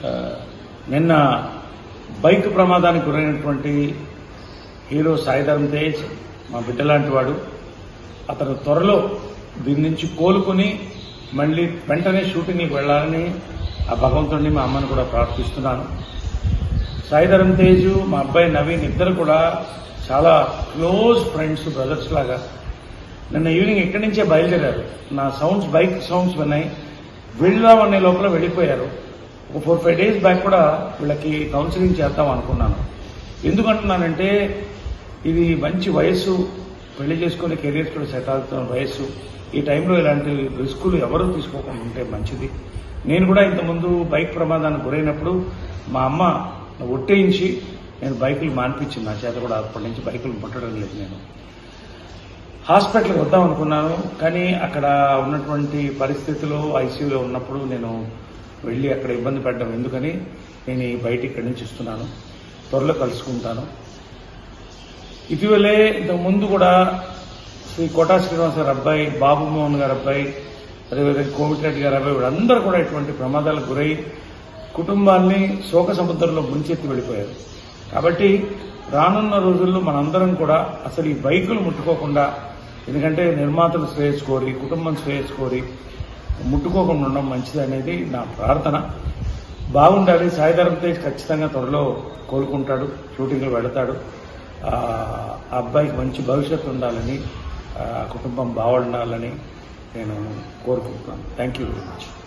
ఆ, నిన్న బైక్ ప్రమాదానికి గురైనటువంటి హీరో సాయిధరం తేజ్ మా బిడ్డ లాంటి వాడు అతను త్వరలో దీని నుంచి కోలుకుని మళ్ళీ వెంటనే షూటింగ్కి వెళ్ళాలని ఆ భగవంతుడిని మా అమ్మని కూడా ప్రార్థిస్తున్నాను సాయిధరం తేజు మా అబ్బాయి నవీన్ ఇద్దరు కూడా చాలా క్లోజ్ ఫ్రెండ్స్ బ్రదర్స్ లాగా నిన్న ఈవినింగ్ ఇక్కడి నుంచే బయలుదేరారు నా సౌండ్స్ బైక్ సౌండ్స్ విన్నాయి వెళ్దామనే లోపల వెళ్ళిపోయారు ఒక ఫోర్ ఫైవ్ డేస్ బ్యాక్ కూడా వీళ్ళకి కౌన్సిలింగ్ చేద్దాం అనుకున్నాను ఎందుకంటున్నానంటే ఇది మంచి వయస్సు పెళ్లి చేసుకుని కెరీర్స్ కూడా సెట్ అవుతున్న వయస్సు ఈ టైంలో ఇలాంటి రిస్కులు ఎవరూ తీసుకోకుండా ఉంటే మంచిది నేను కూడా ఇంతకుముందు బైక్ ప్రమాదానికి గురైనప్పుడు మా అమ్మ ఒట్టేయించి నేను బైకులు మాన్పించింది నా చేత కూడా అప్పటి నుంచి బైకులు ముట్టడం లేదు నేను హాస్పిటల్కి వద్దాం అనుకున్నాను కానీ అక్కడ ఉన్నటువంటి పరిస్థితులు ఐసీయూలో ఉన్నప్పుడు నేను వెళ్ళి అక్కడ ఇబ్బంది పడ్డం ఎందుకని నేను ఈ బయట ఇక్కడి నుంచి ఇస్తున్నాను త్వరలో కలుసుకుంటాను ఇటీవలే ఇంతకు ముందు కూడా శ్రీ కోటా శ్రీనివాస గారి అబ్బాయి బాబు మోహన్ గారి అబ్బాయి అదేవిధంగా కోమిటిరెడ్డి గారి అబ్బాయి వీళ్ళందరూ కూడా ఇటువంటి ప్రమాదాలకు గురై కుటుంబాన్ని శోక సముద్రంలో ముంచెత్తి వెళ్ళిపోయారు కాబట్టి రానున్న రోజుల్లో మనందరం కూడా అసలు ఈ బైకులు ముట్టుకోకుండా ఎందుకంటే నిర్మాతలు శ్రేయస్ కోరి కుటుంబం శ్రేయస్ కోరి ముట్టుకోకుండా ఉండడం మంచిది అనేది నా ప్రార్థన బాగుండాలి సాయిధరం తేజ్ ఖచ్చితంగా త్వరలో కోలుకుంటాడు షూటింగ్లో వెళతాడు ఆ ఆ అబ్బాయికి మంచి భవిష్యత్తు ఉండాలని ఆ కుటుంబం బాగుండాలని నేను కోరుకుంటున్నాను థ్యాంక్ యూ వెరీ మచ్